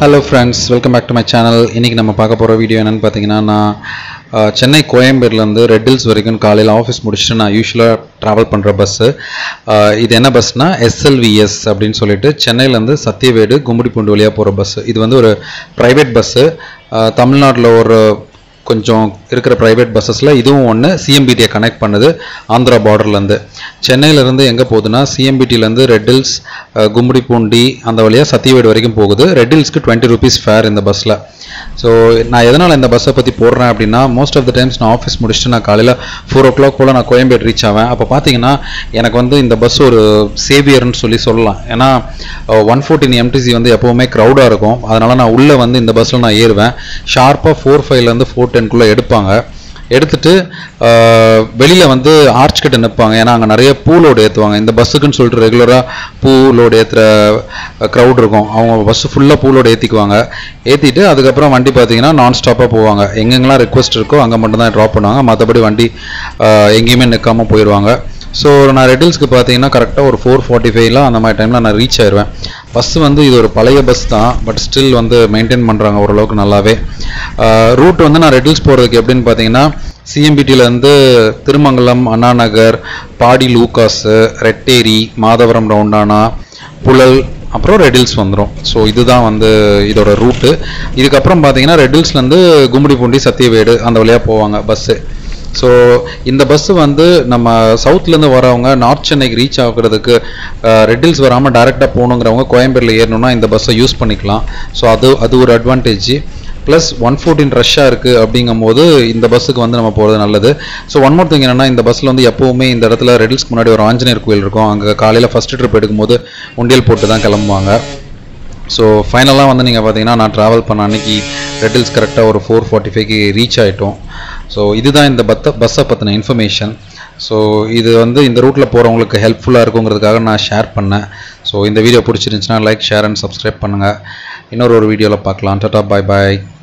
hello friends welcome back to my channel இன்றைக்கி நம்ம பார்க்க போகிற வீடியோ என்னென்னு பார்த்தீங்கன்னா நான் அஹ், சென்னை கோயம்பேடுலேருந்து ரெட் ஹில்ஸ் வரைக்கும் காலையில் ஆஃபீஸ் முடிச்சுட்டு நான் யூஸ்வலாக ட்ராவல் பண்ணுற பஸ்ஸு இது என்ன பஸ்னா எஸ்எல்விஎஸ் அப்படின்னு சொல்லிட்டு சென்னையிலேருந்து சத்தியவேடு கும்மிடிப்பூண்டு வழியாக போகிற பஸ்ஸு இது வந்து ஒரு ப்ரைவேட் பஸ்ஸு தமிழ்நாட்டில் ஒரு கொஞ்சம் இருக்கிற ப்ரைவேட் பஸ்ஸஸில் இதுவும் ஒன்று சிஎம்பிடியை கனெக்ட் பண்ணுது ஆந்திரா பார்டர்லேருந்து சென்னையிலேருந்து எங்கே போகுதுன்னா சிஎம்பிடிலேருந்து ரெட் ஹில்ஸ் அஹ், கும்மிடிப்பூண்டி அந்த வழியாக சத்தியவேடு வரைக்கும் போகுது ரெட் ஹில்ஸ்க்கு டுவெண்ட்டி ருபீஸ் ஃபேர் இந்த பஸ்ஸில் ஸோ நான் எதனால் இந்த பஸ்ஸை பற்றி போடுறேன் அப்படின்னா மோஸ்ட் ஆஃப் த டைம்ஸ் நான் ஆஃபீஸ் முடிச்சுட்டு நான் காலையில் ஃபோர் ஓ கிளாக் போல் நான் கோயம்பேடு ரீச் ஆவேன் அப்போ பார்த்தீங்கன்னா எனக்கு வந்து இந்த பஸ் ஒரு சேவியர்னு சொல்லி சொல்லலாம் ஏன்னா ஒன் ஃபோர்டீன் எம்டிசி வந்து எப்போவுமே க்ரௌடாக இருக்கும் அதனால் நான் உள்ளே வந்து இந்த பஸ்ஸில் நான் ஏறுவேன் ஷார்ப்பாக ஃபோர் ஃபைவ்லேருந்து ஃபோர் டென்குள்ளே எடுப்பாங்க எடுத்துட்டு வெளியில் வந்து ஆர்ச் கிட்ட நிற்பாங்க ஏன்னா அங்கே நிறைய பூ லோடு ஏற்றுவாங்க இந்த பஸ்ஸுக்குன்னு சொல்லிட்டு ரெகுலராக பூ லோடு ஏற்றுற க்ரௌட் இருக்கும் அவங்க பஸ்ஸு ஃபுல்லாக பூ லோடு ஏற்றிக்குவாங்க ஏற்றிட்டு அதுக்கப்புறம் வண்டி பார்த்தீங்கன்னா நான் ஸ்டாப்பாக போவாங்க எங்கெங்கெல்லாம் ரெக்வஸ்ட் இருக்கோ அங்கே மட்டும் தான் ட்ராப் பண்ணுவாங்க மற்றபடி வண்டி அஹ், எங்கேயுமே நிற்காம போயிடுவாங்க ஸோ நான் ரெட்டில்ஸ்க்கு பார்த்தீங்கன்னா கரெக்டாக ஒரு ஃபோர் ஃபார்ட்டி ஃபைவ்லாம் அந்த மாதிரி டைமில் நான் ரீச் ஆயிடுவேன் பஸ் வந்து இது ஒரு பழைய பஸ் தான் பட் ஸ்டில் வந்து மெயின்டைன் பண்ணுறாங்க ஓரளவுக்கு நல்லாவே ரூட் வந்து நான் ரெட்டில்ஸ் போகிறதுக்கு எப்படின்னு பார்த்தீங்கன்னா சிஎம்பிடியிலேருந்து திருமங்கலம் அண்ணா நகர் பாடி லூகாஸு ரெட்டேரி மாதவரம் ரவுண்டானா புழல் அப்புறம் ரெடில்ஸ் வந்துடும் ஸோ இதுதான் வந்து இதோட ரூட்டு இதுக்கப்புறம் பார்த்தீங்கன்னா ரெடில்ஸ்லேருந்து கும்மிடிப்பூண்டி சத்தியவேடு அந்த வழியாக போவாங்க பஸ்ஸு ஸோ இந்த பஸ்ஸு வந்து நம்ம சவுத்லேருந்து வரவங்க நார்த் சென்னைக்கு ரீச் ஆகுறதுக்கு ரெட்டில்ஸ் வராமல் டைரெக்டாக போகணுங்கிறவங்க கோயம்பேடில் ஏறணும்னா இந்த பஸ்ஸை யூஸ் பண்ணிக்கலாம் ஸோ அது அது ஒரு அட்வான்டேஜ் ப்ளஸ் ஒன் ஃபோர்டீன் ரஷ்ஷாக இருக்குது அப்படிங்கும்போது இந்த பஸ்ஸுக்கு வந்து நம்ம போகிறது நல்லது ஸோ ஒன் மோர் திங் என்னென்னா இந்த பஸ்ஸில் வந்து எப்போவுமே இந்த இடத்துல ரெடில்ஸ்க்கு முன்னாடி ஒரு ஆஞ்சநேயர் கோயில் இருக்கும் அங்கே காலையில் ஃபஸ்ட்டு ட்ரிப் எடுக்கும்போது உண்டியல் போட்டு தான் கிளம்புவாங்க ஸோ ஃபைனலாக வந்து நீங்கள் பார்த்தீங்கன்னா நான் ட்ராவல் பண்ண அன்னைக்கு ரெட்டில்ஸ் கரெக்டாக ஒரு ஃபோர் ஃபார்ட்டி ஃபைவ்க்கு ரீச் ஆகிட்டோம் ஸோ இதுதான் இந்த பத்த பஸ்ஸை பற்றின இன்ஃபர்மேஷன் ஸோ இது வந்து இந்த ரூட்டில் போகிறவங்களுக்கு ஹெல்ப்ஃபுல்லாக இருக்குங்கிறதுக்காக நான் ஷேர் பண்ணேன் ஸோ இந்த வீடியோ பிடிச்சிருந்துச்சுன்னா லைக் ஷேர் அண்ட் சப்ஸ்கிரைப் பண்ணுங்கள் இன்னொரு ஒரு வீடியோவில் பார்க்கலாம் டாட்டா பாய் பாய்